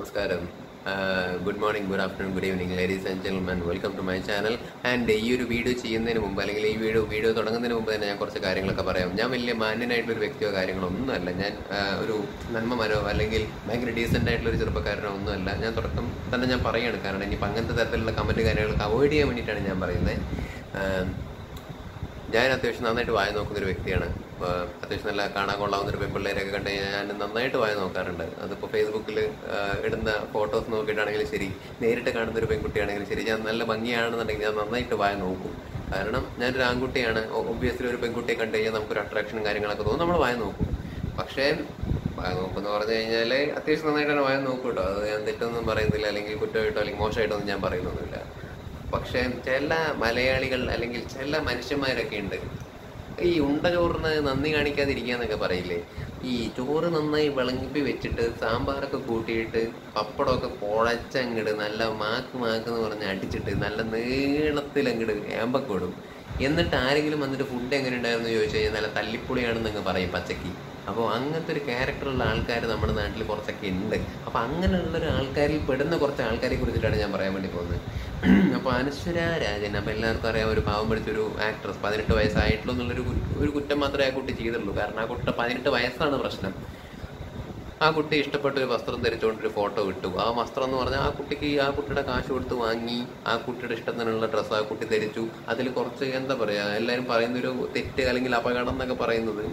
നമസ്കാരം good morning good afternoon good evening ladies and gentleman welcome to my channel and ഈ ഒരു video ചെയ്യുന്നതിന് മുമ്പ് അല്ലെങ്കിൽ ഈ വീഡിയോ വീഡിയോ തുടങ്ങുന്നതിന് മുമ്പ് തന്നെ ഞാൻ കുറച്ച് കാര്യങ്ങളൊക്കെ പറയാം ഞാൻ വലിയ മാന്യനായിട്ടുള്ള ഒരു വ്യക്തിയോ കാര്യങ്ങളോ ഒന്നുമല്ല ഞാൻ ആ, ഒരു നന്മ മനോ അല്ലെങ്കിൽ ഭയങ്കര ഡീസെന്റ് ആയിട്ടുള്ള ഒരു ചെറുപ്പക്കാരനോ ഒന്നുമല്ല ഞാൻ തുടക്കം തന്നെ ഞാൻ പറയുകയാണ് കാരണം ഇനിയിപ്പോൾ അങ്ങനത്തെ തരത്തിലുള്ള കമന്റ് കാര്യങ്ങളൊക്കെ അവോയ്ഡ് ചെയ്യാൻ വേണ്ടിയിട്ടാണ് ഞാൻ പറയുന്നത് ആ, ഞാൻ അത്യാവശ്യം നന്നായിട്ട് വായ നോക്കുന്ന ഒരു വ്യക്തിയാണ് അപ്പൊ അത്യാവശ്യം നല്ല കാണാൻ കൊള്ളാവുന്ന ഒരു പെൺപിള്ളേരൊക്കെ കണ്ടു കഴിഞ്ഞാൽ ഞാൻ നന്നായിട്ട് വായ നോക്കാറുണ്ട് അതിപ്പോൾ ഫേസ്ബുക്കിൽ ഇടുന്ന ഫോട്ടോസ് നോക്കിയിട്ടാണെങ്കിലും ശരി നേരിട്ട് കാണുന്ന ഒരു പെൺകുട്ടിയാണെങ്കിലും ശരി ഞാൻ നല്ല ഭംഗിയാണെന്നുണ്ടെങ്കിൽ ഞാൻ നന്നായിട്ട് വായ നോക്കും കാരണം ഞാനൊരു ആൺകുട്ടിയാണ് ഒബ്വിയസ്ലി ഒരു പെൺകുട്ടിയെ കണ്ടു കഴിഞ്ഞാൽ നമുക്കൊരു അട്രാക്ഷനും കാര്യങ്ങളൊക്കെ തോന്നും നമ്മൾ വായ നോക്കും പക്ഷേ വായ നോക്കുന്ന പറഞ്ഞു കഴിഞ്ഞാൽ അത്യാവശ്യം നന്നായിട്ട് തന്നെ വായ നോക്കും കേട്ടോ അത് ഞാൻ തെറ്റൊന്നും പറയുന്നില്ല അല്ലെങ്കിൽ കുറ്റമായിട്ടോ അല്ലെങ്കിൽ മോശമായിട്ടോ ഒന്നും ഞാൻ പറയുന്നൊന്നുമില്ല പക്ഷേ ചില മലയാളികൾ അല്ലെങ്കിൽ ചില മനുഷ്യന്മാരൊക്കെ ഉണ്ട് ഈ ഉണ്ട ചോറിന് നന്ദി കാണിക്കാതിരിക്കുക എന്നൊക്കെ പറയില്ലേ ഈ ചോറ് നന്നായി വിളങ്ങിപ്പി വെച്ചിട്ട് സാമ്പാറൊക്കെ കൂട്ടിയിട്ട് പപ്പടമൊക്കെ കുഴച്ചങ്ങട് നല്ല മാക്ക് മാക്ക് എന്ന് പറഞ്ഞ് അടിച്ചിട്ട് നല്ല നീളത്തിൽ അങ്ങട് ഏമ്പക്കോടും എന്നിട്ട് ആരെങ്കിലും വന്നിട്ട് ഫുഡ് എങ്ങനെ ഉണ്ടായിരുന്നു ചോദിച്ചു കഴിഞ്ഞാൽ നല്ല തല്ലിപ്പൊളിയാണെന്നങ്ങ് പറയും പച്ചക്ക് അപ്പോൾ അങ്ങനത്തെ ഒരു ക്യാരക്ടറുള്ള ആൾക്കാർ നമ്മുടെ നാട്ടിൽ കുറച്ചൊക്കെ ഉണ്ട് അപ്പോൾ അങ്ങനെയുള്ള ഒരു ആൾക്കാരിൽ പെടുന്ന കുറച്ച് ആൾക്കാരെ കുറിച്ചിട്ടാണ് ഞാൻ പറയാൻ വേണ്ടി പോകുന്നത് അപ്പോൾ അനശ്വര രാജൻ അപ്പോൾ എല്ലാവർക്കും അറിയാം ഒരു പാവം പഠിച്ചൊരു ആക്ട്രസ് പതിനെട്ട് വയസ്സായിട്ടുള്ളൂ എന്നുള്ളൊരു കു- ഒരു കുറ്റം മാത്രമേ ആ കുട്ടി ചെയ്തുള്ളൂ കാരണം ആ കുട്ടി പതിനെട്ട് വയസ്സാണ് പ്രശ്നം ആ കുട്ടി ഇഷ്ടപ്പെട്ട ഒരു വസ്ത്രം ധരിച്ചുകൊണ്ട് ഒരു ഫോട്ടോ ഇട്ടു ആ വസ്ത്രം എന്ന് പറഞ്ഞാൽ ആ കുട്ടിക്ക് ആ കുട്ടിയുടെ കാശ് കൊടുത്ത് വാങ്ങി ആ കുട്ടിയുടെ ഇഷ്ടത്തിനുള്ള ഡ്രസ്സ് ആ കുട്ടി ധരിച്ചു അതിൽ കുറച്ച് എന്താ പറയാ എല്ലാവരും പറയുന്ന ഒരു തെറ്റ് അല്ലെങ്കിൽ അപകടം എന്നൊക്കെ പറയുന്നത്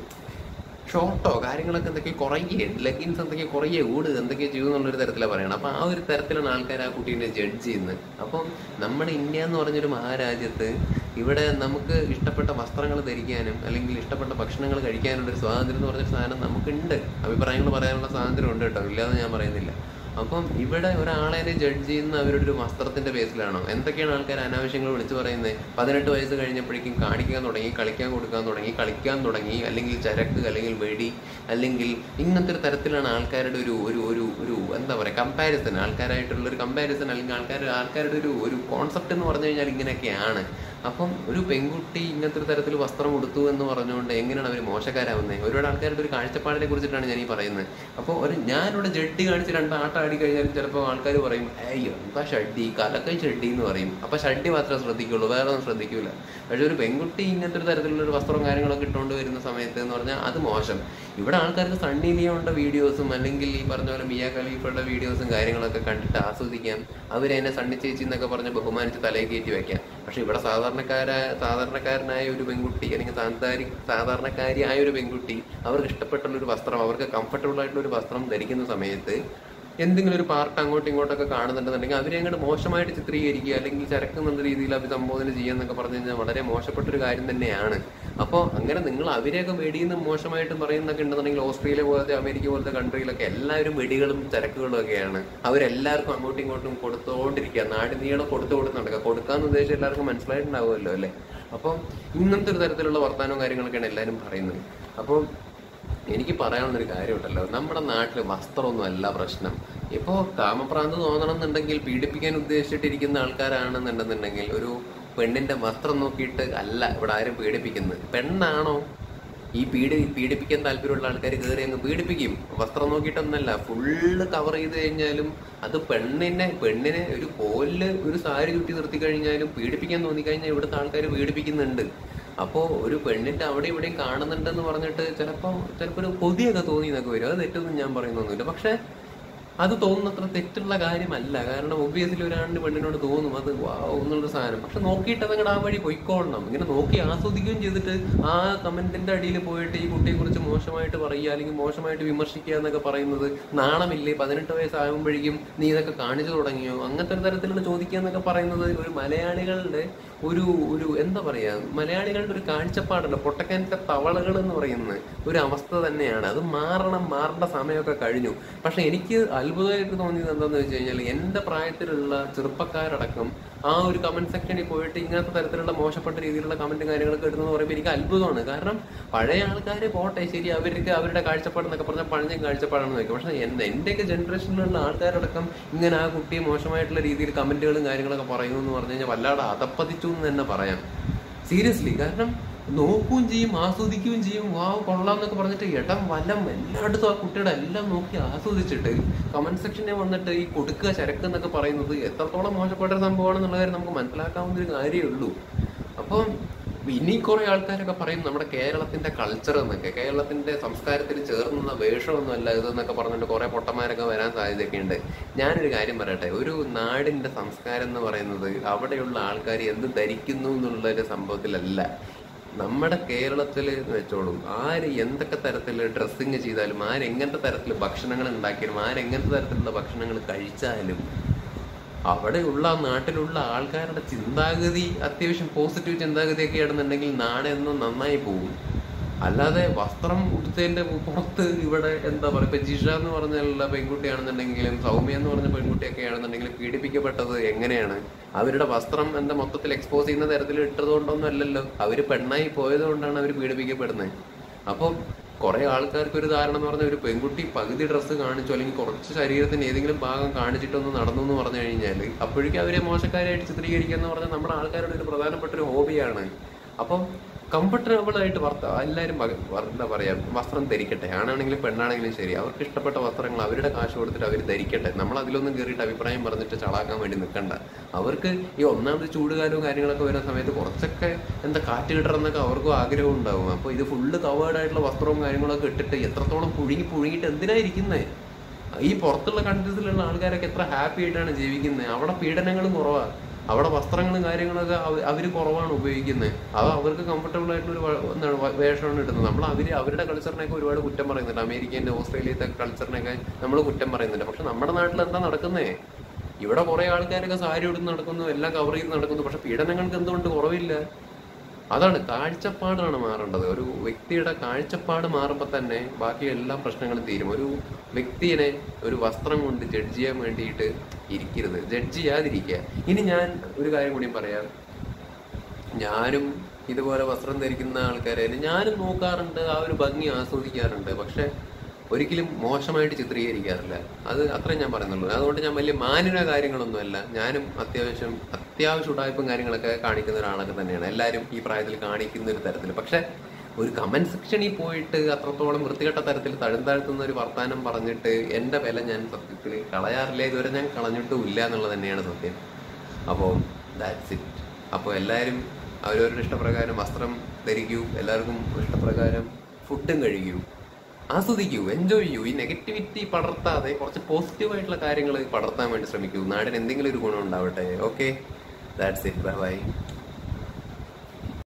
ഷോർട്ടോ കാര്യങ്ങളൊക്കെ എന്തൊക്കെ കുറയേ ലെഗിൻസ് എന്തൊക്കെ കുറയേ ഓട് എന്തൊക്കെ ചെയ്തു എന്നുള്ളൊരു തരത്തിലാണ് പറയണം അപ്പം ആ ഒരു തരത്തിലാണ് ആൾക്കാർ ആ കുട്ടീനെ ജഡ്ജ് ചെയ്യുന്നത് അപ്പം നമ്മുടെ ഇന്ത്യ എന്ന് പറഞ്ഞൊരു മഹാരാജ്യത്ത് ഇവിടെ നമുക്ക് ഇഷ്ടപ്പെട്ട വസ്ത്രങ്ങൾ ധരിക്കാനും അല്ലെങ്കിൽ ഇഷ്ടപ്പെട്ട ഭക്ഷണങ്ങൾ കഴിക്കാനുള്ള ഒരു സ്വാതന്ത്ര്യം എന്ന് പറഞ്ഞൊരു സാധനം നമുക്കുണ്ട് അഭിപ്രായങ്ങൾ പറയാനുള്ള സ്വാതന്ത്ര്യം ഉണ്ട് കേട്ടോ ഇല്ലാതെ ഞാൻ പറയുന്നില്ല അപ്പം ഇവിടെ ഒരാളെ ജഡ്ജ് ചെയ്യുന്ന അവരുടെ ഒരു വസ്ത്രത്തിന്റെ ബേസിലാണോ എന്തൊക്കെയാണ് ആൾക്കാർ അനാവശ്യങ്ങൾ വിളിച്ചു പറയുന്നത് പതിനെട്ട് വയസ്സ് കഴിഞ്ഞപ്പോഴേക്കും കാണിക്കാൻ തുടങ്ങി കളിക്കാൻ കൊടുക്കാൻ തുടങ്ങി കളിക്കാൻ തുടങ്ങി അല്ലെങ്കിൽ ചരക്ക് അല്ലെങ്കിൽ വെടി അല്ലെങ്കിൽ ഇങ്ങനത്തെ ഒരു തരത്തിലാണ് ആൾക്കാരുടെ ഒരു ഒരു ഒരു ഒരു എന്താ പറയുക കമ്പാരിസൺ ആൾക്കാരായിട്ടുള്ള ഒരു കമ്പാരിസൺ അല്ലെങ്കിൽ ആൾക്കാർ ആൾക്കാരുടെ ഒരു ഒരു കോൺസെപ്റ്റ് എന്ന് പറഞ്ഞു കഴിഞ്ഞാൽ ഇങ്ങനെയൊക്കെയാണ് അപ്പം ഒരു പെൺകുട്ടി ഇങ്ങനത്തെ ഒരു തരത്തിൽ വസ്ത്രം ഉടുത്തു എന്ന് പറഞ്ഞുകൊണ്ട് എങ്ങനെയാണ് അവർ മോശക്കാരാവുന്നത് ഒരുപാട് ആൾക്കാരുടെ ഒരു കാഴ്ചപ്പാടിനെ കുറിച്ചിട്ടാണ് ഞാൻ ഈ പറയുന്നത് അപ്പോൾ ഒരു ഞാനിവിടെ ജഡ്ഡി കാണിച്ച് രണ്ട് ആട്ടം ആടി കഴിഞ്ഞാലും ചിലപ്പോൾ ആൾക്കാർ പറയും അയ്യോ എന്താ ഷഡ്ഡി കലക്കൈ ഷഡ്ഡി എന്ന് പറയും അപ്പൊ ഷഡ്ഡി മാത്രമേ ശ്രദ്ധിക്കുള്ളൂ വേറെ ഒന്നും ശ്രദ്ധിക്കൂല പക്ഷെ ഒരു പെൺകുട്ടി ഇങ്ങനത്തെ ഒരു തരത്തിലുള്ള ഒരു വസ്ത്രവും കാര്യങ്ങളൊക്കെ ഇട്ടുകൊണ്ട് വരുന്ന സമയത്ത് എന്ന് പറഞ്ഞാൽ അത് മോശം ഇവിടെ ആൾക്കാർക്ക് സണ്ണി ലിയോണിന്റെ വീഡിയോസും അല്ലെങ്കിൽ ഈ പറഞ്ഞ പോലെ മിയ ഖലീഫയുടെ വീഡിയോസും കാര്യങ്ങളൊക്കെ കണ്ടിട്ട് ആസ്വദിക്കാം അവരെന്നെ സണ്ണി ചേച്ചി എന്നൊക്കെ പറഞ്ഞ് ബഹുമാനിച്ച് തലയിൽ കയറ്റി വെക്കാം പക്ഷെ ഇവിടെ സാധാരണക്കാരായ സാധാരണക്കാരനായ ഒരു പെൺകുട്ടി അല്ലെങ്കിൽ സാധാരി സാധാരണക്കാരിയായ ഒരു പെൺകുട്ടി അവർക്ക് ഇഷ്ടപ്പെട്ടുള്ള ഒരു വസ്ത്രം അവർക്ക് കംഫർട്ടബിൾ ആയിട്ടുള്ള ഒരു വസ്ത്രം ധരിക്കുന്ന സമയത്ത് എന്തെങ്കിലും ഒരു പാർട്ട് അങ്ങോട്ടും ഇങ്ങോട്ടൊക്കെ കാണുന്നുണ്ടെന്നുണ്ടെങ്കിൽ അവരെ അങ്ങോട്ട് മോശമായിട്ട് ചിത്രീകരിക്കുക അല്ലെങ്കിൽ ചരക്കുന്നുള്ള രീതിയിൽ അഭിസംബോധന ചെയ്യുക എന്നൊക്കെ പറഞ്ഞു കഴിഞ്ഞാൽ വളരെ മോശപ്പെട്ട ഒരു കാര്യം തന്നെയാണ് അപ്പോൾ അങ്ങനെ നിങ്ങൾ അവരെയൊക്കെ വെടിയെന്ന് മോശമായിട്ട് പറയുന്നൊക്കെ ഉണ്ടെന്നുണ്ടെങ്കിൽ ഓസ്ട്രേലിയ പോലത്തെ അമേരിക്ക പോലത്തെ കൺട്രിയിലൊക്കെ എല്ലാവരും വെടികളും ചരക്കുകളും ഒക്കെയാണ് അവരെല്ലാവർക്കും അങ്ങോട്ടും ഇങ്ങോട്ടും കൊടുത്തോണ്ടിരിക്കുക നാട് നീളം കൊടുത്തു കൊടുത്ത് നടക്കുക കൊടുക്കാന്ന് ഉദ്ദേശിച്ച് എല്ലാവർക്കും മനസ്സിലായിട്ടുണ്ടാവുമല്ലോ അല്ലേ അപ്പം ഇങ്ങനത്തെ ഒരു തരത്തിലുള്ള വർത്തമാനവും കാര്യങ്ങളൊക്കെയാണ് എല്ലാവരും പറയുന്നത് അപ്പം എനിക്ക് പറയാനുള്ളൊരു കാര്യമുണ്ടല്ലോ നമ്മുടെ നാട്ടിൽ വസ്ത്രമൊന്നും അല്ല പ്രശ്നം ഇപ്പോൾ കാമപ്രാന്ത് തോന്നണം എന്നുണ്ടെങ്കിൽ പീഡിപ്പിക്കാൻ ഉദ്ദേശിച്ചിട്ടിരിക്കുന്ന ആൾക്കാരാണെന്നുണ്ടെന്നുണ്ടെങ്കിൽ ഒരു പെണ്ണിന്റെ വസ്ത്രം നോക്കിയിട്ട് അല്ല ഇവിടെ ആരും പീഡിപ്പിക്കുന്നത് പെണ്ണാണോ ഈ പീഡി പീഡിപ്പിക്കാൻ താല്പര്യമുള്ള ആൾക്കാർ കയറി അങ്ങ് പീഡിപ്പിക്കും വസ്ത്രം നോക്കിയിട്ടൊന്നല്ല ഫുള്ള് കവർ ചെയ്ത് കഴിഞ്ഞാലും അത് പെണ്ണിനെ പെണ്ണിനെ ഒരു കോലില് ഒരു സാരി ചുറ്റി നിർത്തി കഴിഞ്ഞാലും പീഡിപ്പിക്കാൻ തോന്നിക്കഴിഞ്ഞാൽ ഇവിടുത്തെ ആൾക്കാർ പീഡിപ്പിക്കുന്നുണ്ട് അപ്പോൾ ഒരു പെണ്ണിന്റെ അവിടെ ഇവിടെയും കാണുന്നുണ്ടെന്ന് പറഞ്ഞിട്ട് ചിലപ്പോൾ ചിലപ്പോൾ ഒരു കൊതിയൊക്കെ തോന്നി എന്നൊക്കെ വരും അത് തെറ്റൊന്നും ഞാൻ പറയുന്നൊന്നുമില്ല പക്ഷെ അത് തോന്നുന്നത്ര തെറ്റുള്ള കാര്യമല്ല കാരണം ഒബ്വിയസ്ലി ഒരാളിന് പെണ്ണിനോട് തോന്നും അത് വാവ് എന്നുള്ളൊരു സാധനം പക്ഷെ നോക്കിയിട്ട് അതങ്ങടെ ആ വഴി പൊയ്ക്കോളണം ഇങ്ങനെ നോക്കി ആസ്വദിക്കുകയും ചെയ്തിട്ട് ആ കമന്റിന്റെ അടിയിൽ പോയിട്ട് ഈ കുട്ടിയെ കുറിച്ച് മോശമായിട്ട് പറയുക അല്ലെങ്കിൽ മോശമായിട്ട് വിമർശിക്കുക എന്നൊക്കെ പറയുന്നത് നാണമില്ലേ പതിനെട്ട് വയസ്സാകുമ്പോഴേക്കും നീ ഇതൊക്കെ കാണിച്ചു തുടങ്ങിയോ അങ്ങനത്തെ ഒരു തരത്തിലുള്ള ചോദിക്കുക എന്നൊക്കെ പറയുന്നത് ഒരു മലയാളികളുടെ ഒരു ഒരു എന്താ പറയാ മലയാളികളുടെ ഒരു കാഴ്ചപ്പാടല്ല പൊട്ടക്കാനത്തെ തവളകൾ എന്ന് പറയുന്നത് ഒരു അവസ്ഥ തന്നെയാണ് അത് മാറണം മാറേണ്ട സമയമൊക്കെ കഴിഞ്ഞു പക്ഷെ എനിക്ക് അത്ഭുതമായിട്ട് തോന്നിയത് എന്താന്ന് വെച്ച് കഴിഞ്ഞാൽ എന്റെ പ്രായത്തിലുള്ള ചെറുപ്പക്കാരടക്കം ആ ഒരു കമന്റ് സെക്ഷനിൽ പോയിട്ട് ഇങ്ങനത്തെ തരത്തിലുള്ള മോശപ്പെട്ട രീതിയിലുള്ള കമന്റ് കാര്യങ്ങളൊക്കെ ഇടുന്നത് പറയുമ്പോൾ എനിക്ക് അത്ഭുതമാണ് കാരണം പഴയ ആൾക്കാർ പോട്ടെ ശരി അവർക്ക് അവരുടെ കാഴ്ചപ്പാട് എന്നൊക്കെ പറഞ്ഞാൽ പഴഞ്ഞ കാഴ്ചപ്പാടാണെന്ന് വെക്കും പക്ഷെ എന്റെ എന്റെയൊക്കെ ജനറേഷനിലുള്ള ആൾക്കാരടക്കം ഇങ്ങനെ ആ കുട്ടിയെ മോശമായിട്ടുള്ള രീതിയിൽ കമന്റുകളും കാര്യങ്ങളൊക്കെ പറയുന്നു എന്ന് പറഞ്ഞു കഴിഞ്ഞാൽ വല്ലാതെ അതപ്പതിച്ചു എന്ന് തന്നെ പറയാം സീരിയസ്ലി കാരണം നോക്കുകയും ചെയ്യും ആസ്വദിക്കുകയും ചെയ്യും വാ കൊള്ളാം എന്നൊക്കെ പറഞ്ഞിട്ട് ഇടം വലം എല്ലായിടത്തും ആ കുട്ടിയുടെ എല്ലാം നോക്കി ആസ്വദിച്ചിട്ട് കമന്റ് സെക്ഷനിൽ വന്നിട്ട് ഈ കൊടുക്കുക ചരക്ക് എന്നൊക്കെ പറയുന്നത് എത്രത്തോളം മോശപ്പെട്ട ഒരു സംഭവമാണെന്നുള്ള കാര്യം നമുക്ക് മനസ്സിലാക്കാവുന്ന ഒരു കാര്യമേ ഉള്ളൂ അപ്പം ഇനി കുറെ ആൾക്കാരൊക്കെ പറയും നമ്മുടെ കേരളത്തിന്റെ കൾച്ചർ എന്നൊക്കെ കേരളത്തിന്റെ സംസ്കാരത്തിൽ ചേർന്ന വേഷമൊന്നും അല്ല ഇതെന്നൊക്കെ പറഞ്ഞിട്ട് കുറെ പൊട്ടന്മാരൊക്കെ വരാൻ സാധ്യതയൊക്കെ ഉണ്ട് ഞാനൊരു കാര്യം പറയട്ടെ ഒരു നാടിന്റെ സംസ്കാരം എന്ന് പറയുന്നത് അവിടെയുള്ള ആൾക്കാർ എന്ത് ധരിക്കുന്നു എന്നുള്ള ഒരു സംഭവത്തിലല്ല നമ്മുടെ കേരളത്തിൽ വെച്ചോളൂ ആര് എന്തൊക്കെ തരത്തിൽ ഡ്രസ്സിങ് ചെയ്താലും ആരെങ്ങനത്തെ തരത്തിൽ ഭക്ഷണങ്ങൾ ഉണ്ടാക്കിയാലും ആരെങ്ങനത്തെ തരത്തിലുള്ള ഭക്ഷണങ്ങൾ കഴിച്ചാലും അവിടെയുള്ള ആ നാട്ടിലുള്ള ആൾക്കാരുടെ ചിന്താഗതി അത്യാവശ്യം പോസിറ്റീവ് ചിന്താഗതിയൊക്കെ ആണെന്നുണ്ടെങ്കിൽ നാളെ എന്നും നന്നായി പോകും അല്ലാതെ വസ്ത്രം ഉടുത്തതിന്റെ പുറത്ത് ഇവിടെ എന്താ പറയുക ഇപ്പൊ ജിഷ എന്ന് പറഞ്ഞുള്ള പെൺകുട്ടിയാണെന്നുണ്ടെങ്കിലും സൗമ്യ എന്ന് പറഞ്ഞ പെൺകുട്ടിയൊക്കെ ആണെന്നുണ്ടെങ്കിലും പീഡിപ്പിക്കപ്പെട്ടത് എങ്ങനെയാണ് അവരുടെ വസ്ത്രം എന്താ മൊത്തത്തിൽ എക്സ്പോസ് ചെയ്യുന്ന തരത്തിൽ ഇട്ടതുകൊണ്ടൊന്നും അല്ലല്ലോ അവര് പെണ്ണായി പോയത് കൊണ്ടാണ് അവർ പീഡിപ്പിക്കപ്പെടുന്നത് അപ്പം കുറെ ആൾക്കാർക്ക് ഒരു ധാരണ എന്ന് പറഞ്ഞാൽ ഒരു പെൺകുട്ടി പകുതി ഡ്രസ്സ് കാണിച്ചു അല്ലെങ്കിൽ കുറച്ച് ശരീരത്തിന്റെ ഏതെങ്കിലും ഭാഗം കാണിച്ചിട്ടൊന്ന് നടന്നു എന്ന് പറഞ്ഞു കഴിഞ്ഞാൽ അപ്പോഴേക്കും അവരെ മോശക്കാരായിട്ട് ചിത്രീകരിക്കുക എന്ന് പറഞ്ഞാൽ നമ്മുടെ ആൾക്കാരുടെ ഒരു പ്രധാനപ്പെട്ട ഒരു ഹോബിയാണ് അപ്പം കംഫർട്ടബിൾ ആയിട്ട് വർത്ത എല്ലാവരും പക- വ- എന്താ പറയാ വസ്ത്രം ധരിക്കട്ടെ ആണാണെങ്കിലും പെണ്ണാണെങ്കിലും ശരി അവർക്ക് ഇഷ്ടപ്പെട്ട വസ്ത്രങ്ങൾ അവരുടെ കാശ് കൊടുത്തിട്ട് അവർ ധരിക്കട്ടെ നമ്മൾ അതിലൊന്നും കയറിയിട്ട് അഭിപ്രായം പറഞ്ഞിട്ട് ചളാക്കാൻ വേണ്ടി നിൽക്കണ്ട അവർക്ക് ഈ ഒന്നാമത് ചൂടുകാലവും കാര്യങ്ങളൊക്കെ വരുന്ന സമയത്ത് കുറച്ചൊക്കെ എന്താ കാറ്റ് കിട്ടണം എന്നൊക്കെ അവർക്കും ആഗ്രഹം ഉണ്ടാവും അപ്പോൾ ഇത് ഫുള്ള് കവേർഡ് ആയിട്ടുള്ള വസ്ത്രവും കാര്യങ്ങളൊക്കെ ഇട്ടിട്ട് എത്രത്തോളം പുഴുങ്ങി പുഴുങ്ങിയിട്ട് എന്തിനാ ഇരിക്കുന്നേ ഈ പുറത്തുള്ള കൺട്രീസിലുള്ള ആൾക്കാരൊക്കെ എത്ര ഹാപ്പി ആയിട്ടാണ് ജീവിക്കുന്നത് അവിടെ പീഡനങ്ങളും കുറവാണ് അവിടെ വസ്ത്രങ്ങളും കാര്യങ്ങളൊക്കെ അവ- അവര് കുറവാണ് ഉപയോഗിക്കുന്നത് അത് അവർക്ക് കംഫർട്ടബിൾ ആയിട്ടുള്ള ഒരു വ- എന്താണ് വ- വേഷമാണ് ഇടുന്നത് നമ്മൾ അവര് അവരുടെ കൾച്ചറിനെയൊക്കെ ഒരുപാട് കുറ്റം പറയുന്നുണ്ട് അമേരിക്കന്റെ ഓസ്ട്രേലിയത്തെ കൾച്ചറിനെയൊക്കെ നമ്മൾ കുറ്റം പറയുന്നുണ്ട് പക്ഷെ നമ്മുടെ നാട്ടിൽ എന്താ നടക്കുന്നേ ഇവിടെ കുറെ ആൾക്കാരൊക്കെ സാരി ഉടുത്ത് നടക്കുന്നു എല്ലാം കവർ ചെയ്ത് നടക്കുന്നു പക്ഷെ പീഡനങ്ങൾക്ക് എന്തുകൊണ്ട് കുറവില്ല അതാണ് കാഴ്ചപ്പാടാണ് മാറേണ്ടത് ഒരു വ്യക്തിയുടെ കാഴ്ചപ്പാട് മാറുമ്പോൾ തന്നെ ബാക്കി എല്ലാ പ്രശ്നങ്ങളും തീരും ഒരു വ്യക്തിയെ ഒരു വസ്ത്രം കൊണ്ട് ജഡ്ജ് ചെയ്യാൻ വേണ്ടിയിട്ട് ഇരിക്കരുത് ജഡ്ജ് ചെയ്യാതിരിക്കുക ഇനി ഞാൻ ഒരു കാര്യം കൂടി പറയാം ഞാനും ഇതുപോലെ വസ്ത്രം ധരിക്കുന്ന ആൾക്കാരെ ഞാനും നോക്കാറുണ്ട് ആ ഒരു ഭംഗി ആസ്വദിക്കാറുണ്ട് പക്ഷെ ഒരിക്കലും മോശമായിട്ട് ചിത്രീകരിക്കാറില്ല അത് അത്രയും ഞാൻ പറയുന്നുള്ളൂ അതുകൊണ്ട് ഞാൻ വലിയ മാന്യന കാര്യങ്ങളൊന്നുമല്ല ഞാനും അത്യാവശ്യം അത്യാവശ്യം ഉടായ്പും കാര്യങ്ങളൊക്കെ കാണിക്കുന്ന ഒരാളൊക്കെ തന്നെയാണ് എല്ലാവരും ഈ പ്രായത്തിൽ കാണിക്കുന്ന ഒരു തരത്തിൽ പക്ഷെ ഒരു കമന്റ് സെക്ഷനിൽ പോയിട്ട് അത്രത്തോളം വൃത്തികെട്ട തരത്തിൽ തഴുന്താഴ്ത്തുന്ന ഒരു വർത്താനം പറഞ്ഞിട്ട് എന്റെ വില ഞാൻ സത്യത്തിൽ കളയാറില്ല ഇതുവരെ ഞാൻ കളഞ്ഞിട്ടും ഇല്ല എന്നുള്ളത് തന്നെയാണ് സത്യം അപ്പോൾ ദാറ്റ്സ് ഇറ്റ് അപ്പോൾ എല്ലാവരും അവരവരുടെ ഇഷ്ടപ്രകാരം വസ്ത്രം ധരിക്കൂ എല്ലാവർക്കും ഇഷ്ടപ്രകാരം ഫുഡും കഴിക്കൂ ആസ്വദിക്കൂ എൻജോയ് ചെയ്യൂ ഈ നെഗറ്റിവിറ്റി പടർത്താതെ കുറച്ച് പോസിറ്റീവ് ആയിട്ടുള്ള കാര്യങ്ങൾ പടർത്താൻ വേണ്ടി ശ്രമിക്കൂ നാടിന് എന്തെങ്കിലും ഒരു ഗുണം ഉണ്ടാവട്ടെ okay that's it bye by